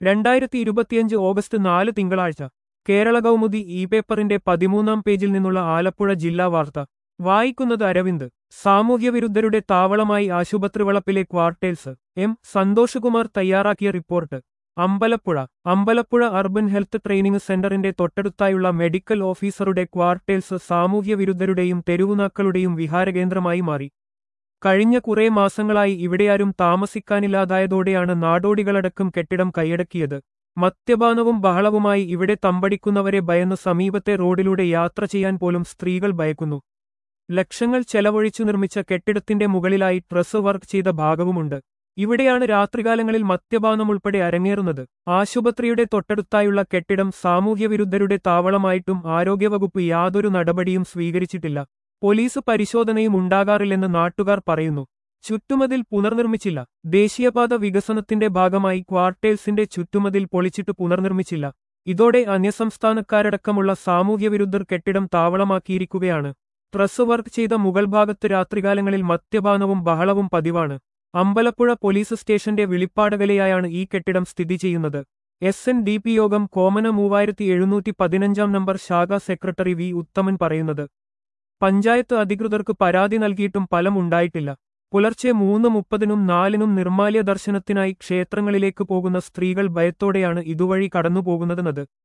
രണ്ടായിരത്തി ഇരുപത്തിയഞ്ച് ഓഗസ്റ്റ് നാല് തിങ്കളാഴ്ച കേരള കൗമുദി ഇ പേപ്പറിന്റെ പതിമൂന്നാം പേജിൽ നിന്നുള്ള ആലപ്പുഴ ജില്ലാ വാർത്ത വായിക്കുന്നത് അരവിന്ദ് സാമൂഹ്യവിരുദ്ധരുടെ താവളമായി ആശുപത്രിവളപ്പിലെ ക്വാർട്ടേഴ്സ് എം സന്തോഷകുമാർ തയ്യാറാക്കിയ report Ambalappuzha Ambalappuzha urban health training സെന്ററിന്റെ തൊട്ടടുത്തായുള്ള മെഡിക്കൽ ഓഫീസറുടെ ക്വാർട്ടേഴ്സ് സാമൂഹ്യവിരുദ്ധരുടെയും തെരുവുനാക്കളുടെയും വിഹാരകേന്ദ്രമായി മാറി കഴിഞ്ഞ കുറേ മാസങ്ങളായി ഇവിടെയാരും താമസിക്കാനില്ലാതായതോടെയാണ് നാടോടികളടക്കം കെട്ടിടം കൈയടക്കിയത് മദ്യപാനവും ബഹളവുമായി ഇവിടെ തമ്പടിക്കുന്നവരെ ഭയന്ന് സമീപത്തെ റോഡിലൂടെ യാത്ര ചെയ്യാൻ പോലും സ്ത്രീകൾ ഭയക്കുന്നു ലക്ഷങ്ങൾ ചെലവഴിച്ചു നിർമ്മിച്ച കെട്ടിടത്തിന്റെ മുകളിലായി ഡ്രസ് വർക്ക് ചെയ്ത ഭാഗവുമുണ്ട് ഇവിടെയാണ് രാത്രികാലങ്ങളിൽ മദ്യപാനം ഉൾപ്പെടെ അരങ്ങേറുന്നത് ആശുപത്രിയുടെ തൊട്ടടുത്തായുള്ള കെട്ടിടം സാമൂഹ്യവിരുദ്ധരുടെ താവളമായിട്ടും ആരോഗ്യവകുപ്പ് യാതൊരു നടപടിയും സ്വീകരിച്ചിട്ടില്ല പോലീസ് പരിശോധനയും ഉണ്ടാകാറില്ലെന്ന് നാട്ടുകാർ പറയുന്നു ചുറ്റുമതിൽ പുനർനിർമ്മിച്ചില്ല ദേശീയപാത വികസനത്തിന്റെ ഭാഗമായി ക്വാർട്ടേഴ്സിന്റെ ചുറ്റുമതിൽ പൊളിച്ചിട്ട് പുനർനിർമ്മിച്ചില്ല ഇതോടെ അന്യസംസ്ഥാനക്കാരടക്കമുള്ള സാമൂഹ്യവിരുദ്ധർ കെട്ടിടം താവളമാക്കിയിരിക്കുകയാണ് ട്രസ് വർക്ക് ചെയ്ത മുകൾ ഭാഗത്ത് രാത്രികാലങ്ങളിൽ മദ്യപാനവും ബഹളവും പതിവാണ് അമ്പലപ്പുഴ പോലീസ് സ്റ്റേഷന്റെ വിളിപ്പാടകലയായാണ് ഈ കെട്ടിടം സ്ഥിതി ചെയ്യുന്നത് എസ് എൻ ഡി പി യോഗം കോമന മൂവായിരത്തി എഴുന്നൂറ്റി പതിനഞ്ചാം നമ്പർ ശാഖാ സെക്രട്ടറി വി ഉത്തമൻ പറയുന്നത് പഞ്ചായത്ത് അധികൃതർക്ക് പരാതി നൽകിയിട്ടും ഫലമുണ്ടായിട്ടില്ല പുലർച്ചെ മൂന്ന് മുപ്പതിനും നാലിനും നിർമ്മാല്യ ദർശനത്തിനായി ക്ഷേത്രങ്ങളിലേക്ക് പോകുന്ന സ്ത്രീകൾ ഭയത്തോടെയാണ് ഇതുവഴി കടന്നുപോകുന്നതെന്നത്